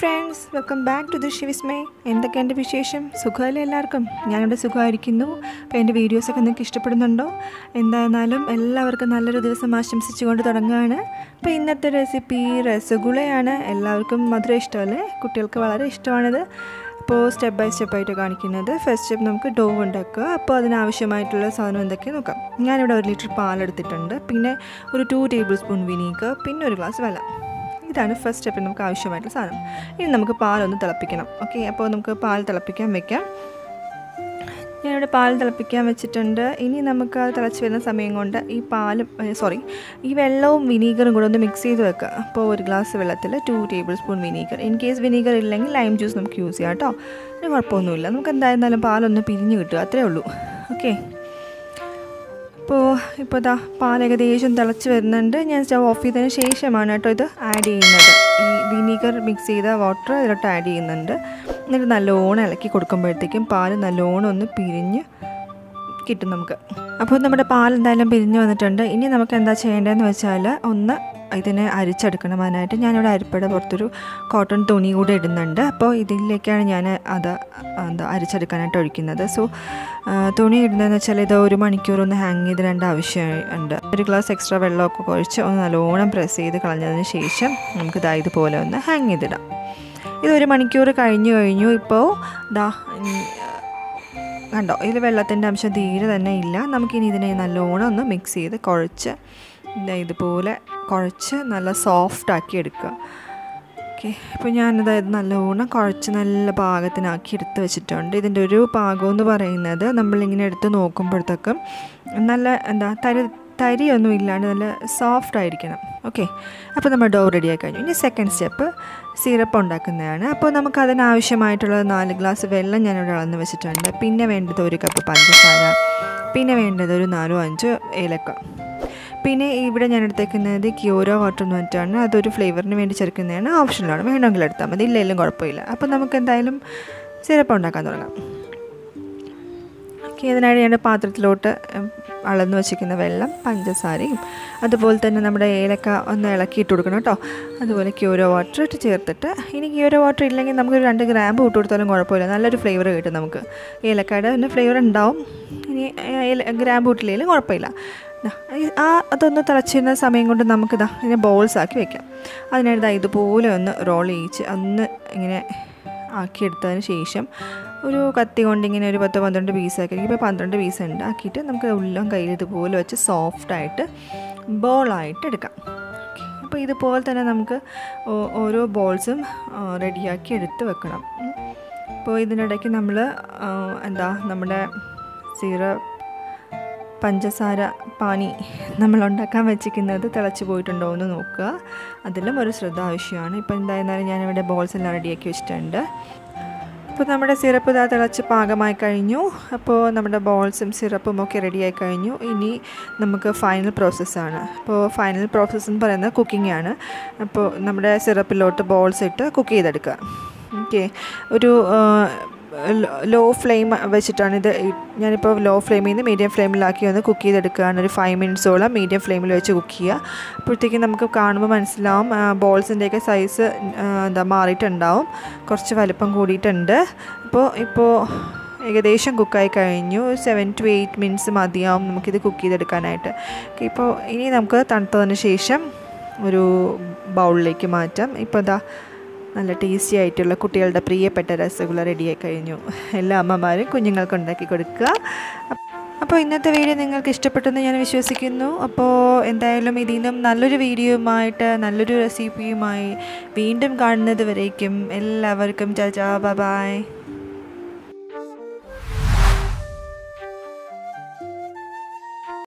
friends welcome back to the ഷിവിസ്മേ എന്തൊക്കെയുണ്ട് വിശേഷം സുഖമല്ലേ എല്ലാവർക്കും ഞാനിവിടെ സുഖമായിരിക്കുന്നു അപ്പോൾ എൻ്റെ വീഡിയോസൊക്കെ നിങ്ങൾക്ക് ഇഷ്ടപ്പെടുന്നുണ്ടോ എന്തായിരുന്നാലും എല്ലാവർക്കും നല്ലൊരു ദിവസം ആശംസിച്ചുകൊണ്ട് തുടങ്ങുകയാണ് അപ്പോൾ ഇന്നത്തെ റെസിപ്പി രസഗുളയാണ് എല്ലാവർക്കും മധുരം ഇഷ്ടമല്ലേ കുട്ടികൾക്ക് വളരെ ഇഷ്ടമാണിത് അപ്പോൾ സ്റ്റെപ്പ് ബൈ സ്റ്റെപ്പായിട്ട് കാണിക്കുന്നത് ഫസ്റ്റ് സ്റ്റെപ്പ് നമുക്ക് ഡോ ഉണ്ടാക്കുക അപ്പോൾ അതിനാവശ്യമായിട്ടുള്ള സാധനം എന്തൊക്കെയാണ് നോക്കാം ഞാനിവിടെ ഒരു ലിറ്റർ പാലെടുത്തിട്ടുണ്ട് പിന്നെ ഒരു ടു ടേബിൾ സ്പൂൺ വിനീഗർ പിന്നെ ഒരു ഗ്ലാസ് വെള്ളം ഇതാണ് ഫസ്റ്റ് സ്റ്റെപ്പിൽ നമുക്ക് ആവശ്യമായിട്ടുള്ള സാധനം ഇനി നമുക്ക് പാലൊന്ന് തിളപ്പിക്കണം ഓക്കെ അപ്പോൾ നമുക്ക് പാൽ തിളപ്പിക്കാൻ വെക്കാം ഞാനിവിടെ പാൽ തിളപ്പിക്കാൻ വെച്ചിട്ടുണ്ട് ഇനി നമുക്ക് അത് തിളച്ച് വരുന്ന സമയം കൊണ്ട് ഈ പാലും സോറി ഈ വെള്ളവും വിനീഗറും കൂടെ ഒന്ന് മിക്സ് ചെയ്ത് വെക്കുക അപ്പോൾ ഒരു ഗ്ലാസ് വെള്ളത്തിൽ two tablespoon vinegar in case vinegar ഇല്ലെങ്കിൽ ലൈം ജ്യൂസ് നമുക്ക് യൂസ് ചെയ്യാം കേട്ടോ അതിന് കുഴപ്പമൊന്നുമില്ല നമുക്ക് എന്തായിരുന്നാലും പാലൊന്ന് പിരിഞ്ഞ് കിട്ടുക അത്രേ ഉള്ളൂ ഓക്കെ അപ്പോൾ ഇപ്പോൾ ഇതാ പാൽ ഏകദേശം തിളച്ച് വരുന്നുണ്ട് ഞാൻ സ്റ്റവ് ഓഫ് ചെയ്തതിന് ശേഷമാണ് കേട്ടോ ഇത് ആഡ് ചെയ്യുന്നത് ഈ വിനീഗർ മിക്സ് ചെയ്ത വാട്ടർ ഇതിലോട്ട് ആഡ് ചെയ്യുന്നുണ്ട് എന്നിട്ട് നല്ലോണം ഇളക്കി കൊടുക്കുമ്പോഴത്തേക്കും പാൽ നല്ലോണം ഒന്ന് പിരിഞ്ഞ് കിട്ടും നമുക്ക് അപ്പോൾ നമ്മുടെ പാൽ എന്തായാലും പിരിഞ്ഞ് വന്നിട്ടുണ്ട് ഇനി നമുക്ക് എന്താ ചെയ്യേണ്ടതെന്ന് വെച്ചാൽ ഒന്ന് ഇതിനെ അരിച്ചെടുക്കണം അതിനായിട്ട് ഞാനിവിടെ അരിപ്പയുടെ പുറത്തൊരു കോട്ടൺ തുണി കൂടെ ഇടുന്നുണ്ട് അപ്പോൾ ഇതിലേക്കാണ് ഞാൻ അത് എന്താ അരിച്ചെടുക്കാനായിട്ട് ഒഴിക്കുന്നത് സോ തുണി ഇടുന്നതെന്ന് വെച്ചാൽ ഇത് ഒരു മണിക്കൂർ ഒന്ന് ഹാങ് ചെയ്തിടേണ്ട ആവശ്യമുണ്ട് ഒരു ഗ്ലാസ് എക്സ്ട്രാ വെള്ളമൊക്കെ കുഴച്ച് ഒന്ന് നല്ലോണം പ്രസ് ചെയ്ത് കളഞ്ഞതിന് ശേഷം നമുക്ക് ഇതാ ഇതുപോലെ ഒന്ന് ഹാങ് ചെയ്തിടാം ഇത് ഒരു മണിക്കൂർ കഴിഞ്ഞു കഴിഞ്ഞു ഇപ്പോൾ ദാ കണ്ടോ ഇതിൽ വെള്ളത്തിൻ്റെ അംശം തീരെ തന്നെ ഇല്ല നമുക്കിനി ഇതിനെ നല്ലോണം ഒന്ന് മിക്സ് ചെയ്ത് കുഴച്ച് ഇതുപോലെ കുഴച്ച് നല്ല സോഫ്റ്റ് ആക്കി എടുക്കുക ഓക്കെ ഇപ്പോൾ ഞാനതായത് നല്ലോണം കുഴച്ച് നല്ല പാകത്തിനാക്കി എടുത്ത് വെച്ചിട്ടുണ്ട് ഇതിൻ്റെ ഒരു പാകം എന്ന് പറയുന്നത് നമ്മളിങ്ങനെ എടുത്ത് നോക്കുമ്പോഴത്തേക്കും നല്ല എന്താ തരി തരിയൊന്നും ഇല്ലാണ്ട് നല്ല സോഫ്റ്റ് ആയിരിക്കണം ഓക്കെ അപ്പോൾ നമ്മൾ ഡോ റെഡിയായി കഴിഞ്ഞു ഇനി സെക്കൻഡ് സ്റ്റെപ്പ് സിറപ്പ് ഉണ്ടാക്കുന്നതാണ് അപ്പോൾ നമുക്ക് അതിനാവശ്യമായിട്ടുള്ള നാല് ഗ്ലാസ് വെള്ളം ഞാനിവിടെ അളന്ന് വെച്ചിട്ടുണ്ട് പിന്നെ വേണ്ടത് ഒരു കപ്പ് പഞ്ചസാര പിന്നെ വേണ്ടത് ഒരു നാലോ അഞ്ചോ ഏലക്ക പിന്നെ ഇവിടെ ഞാൻ എടുത്തേക്കുന്നത് ക്യൂരോ വാട്ടർ എന്ന് പറഞ്ഞിട്ടാണ് അതൊരു ഫ്ലേവറിന് വേണ്ടി ചേർക്കുന്നതാണ് ഓപ്ഷനിലാണ് വേണമെങ്കിൽ എടുത്താൽ മതി ഇല്ലെങ്കിലും കുഴപ്പമില്ല അപ്പോൾ നമുക്ക് എന്തായാലും സിറപ്പ് ഉണ്ടാക്കാൻ തുടങ്ങാം ഓക്കെ ഇതിനായിട്ട് ഞാൻ പാത്രത്തിലോട്ട് അളന്ന് വെച്ചിരിക്കുന്ന വെള്ളം പഞ്ചസാരയും അതുപോലെ തന്നെ നമ്മുടെ ഏലക്ക ഒന്ന് ഇളക്കിയിട്ട് കൊടുക്കണം കേട്ടോ അതുപോലെ ക്യൂരോ വാട്ടർ ഇട്ട് ചേർത്തിട്ട് ഇനി ക്യൂരോ വാട്ടർ ഇല്ലെങ്കിൽ നമുക്ക് രണ്ട് ഗ്രാമ്പ് ഇട്ട് കൊടുത്താലും കുഴപ്പമില്ല നല്ലൊരു ഫ്ലേവർ കിട്ടും നമുക്ക് ഏലക്കയുടെ തന്നെ ഫ്ലേവർ ഉണ്ടാവും ഇനി ഗ്രാമ്പ് ഇട്ടില്ലെങ്കിലും കുഴപ്പമില്ല ആ അതൊന്ന് തിളച്ചിരുന്ന സമയം കൊണ്ട് നമുക്കിതാ ഇതിനെ ബോൾസ് ആക്കി വെക്കാം അതിനായിട്ട് ഇതുപോലെ ഒന്ന് റോൾ ചെയ്യിച്ച് ഒന്ന് ഇങ്ങനെ ആക്കിയെടുത്തതിന് ശേഷം ഒരു കത്തി കൊണ്ട് ഇങ്ങനെ ഒരു പത്ത് പന്ത്രണ്ട് പീസാക്കി ഇപ്പോൾ പന്ത്രണ്ട് പീസ് ഉണ്ട് ആക്കിയിട്ട് നമുക്ക് ഉള്ളം കയ്യിൽ ഇതുപോലെ വെച്ച് സോഫ്റ്റായിട്ട് ബോളായിട്ട് എടുക്കാം അപ്പോൾ ഇതുപോലെ തന്നെ നമുക്ക് ഓരോ ബോൾസും റെഡിയാക്കി എടുത്ത് വെക്കണം അപ്പോൾ ഇതിനിടയ്ക്ക് നമ്മൾ എന്താ നമ്മുടെ സിറപ്പ് പഞ്ചസാര പാനി നമ്മൾ ഉണ്ടാക്കാൻ വെച്ചിരിക്കുന്നത് തിളച്ച് പോയിട്ടുണ്ടോ എന്ന് നോക്കുക അതിലും ഒരു ശ്രദ്ധ ആവശ്യമാണ് ഇപ്പോൾ എന്തായിരുന്നാലും ഞാനിവിടെ ബോൾസ് എല്ലാം റെഡിയാക്കി വെച്ചിട്ടുണ്ട് അപ്പോൾ നമ്മുടെ സിറപ്പ് ഇതാ തിളച്ച് പാകമായി കഴിഞ്ഞു അപ്പോൾ നമ്മുടെ ബോൾസും സിറപ്പും ഒക്കെ റെഡിയായി കഴിഞ്ഞു ഇനി നമുക്ക് ഫൈനൽ പ്രോസസ്സാണ് അപ്പോൾ ഫൈനൽ പ്രോസസ്സ് എന്ന് പറയുന്നത് കുക്കിംഗ് ആണ് അപ്പോൾ നമ്മുടെ സിറപ്പിലോട്ട് ബോൾസ് ഇട്ട് കുക്ക് ചെയ്തെടുക്കുക ഓക്കെ ഒരു ലോ ഫ്ലെയിം വെച്ചിട്ടാണ് ഇത് ഞാനിപ്പോൾ ലോ ഫ്ലെയിമിൽ നിന്ന് മീഡിയം ഫ്ലെയിമിലാക്കി ഒന്ന് കുക്ക് ചെയ്തെടുക്കുകയാണ് ഒരു ഫൈവ് മിനിറ്റ്സോളം മീഡിയം ഫ്ലെയിമിൽ വെച്ച് കുക്ക് ചെയ്യുക അപ്പോഴത്തേക്കും നമുക്ക് കാണുമ്പോൾ മനസ്സിലാവും ബോൾസിൻ്റെയൊക്കെ സൈസ് എന്താ മാറിയിട്ടുണ്ടാവും കുറച്ച് വലിപ്പം കൂടിയിട്ടുണ്ട് അപ്പോൾ ഇപ്പോൾ ഏകദേശം കുക്കായി കഴിഞ്ഞു സെവൻ ടു എയ്റ്റ് മിനിറ്റ്സ് മതിയാവും നമുക്കിത് കുക്ക് ചെയ്തെടുക്കാനായിട്ട് ഇപ്പോൾ ഇനി നമുക്ക് തണുത്തതിന് ശേഷം ഒരു ബൗളിലേക്ക് മാറ്റാം ഇപ്പോൾ ഇതാ നല്ല ടേസ്റ്റി ആയിട്ടുള്ള കുട്ടികളുടെ പ്രിയപ്പെട്ട രസഗുള റെഡിയായി കഴിഞ്ഞു എല്ലാ അമ്മമാരും കുഞ്ഞുങ്ങൾക്ക് ഉണ്ടാക്കി കൊടുക്കുക അപ്പോൾ ഇന്നത്തെ വീഡിയോ നിങ്ങൾക്ക് ഇഷ്ടപ്പെട്ടെന്ന് ഞാൻ വിശ്വസിക്കുന്നു അപ്പോൾ എന്തായാലും ഇതിൽ നിന്നും നല്ലൊരു വീഡിയോയുമായിട്ട് നല്ലൊരു റെസിപ്പിയുമായി വീണ്ടും കാണുന്നത് വരേക്കും എല്ലാവർക്കും ചാ ബൈ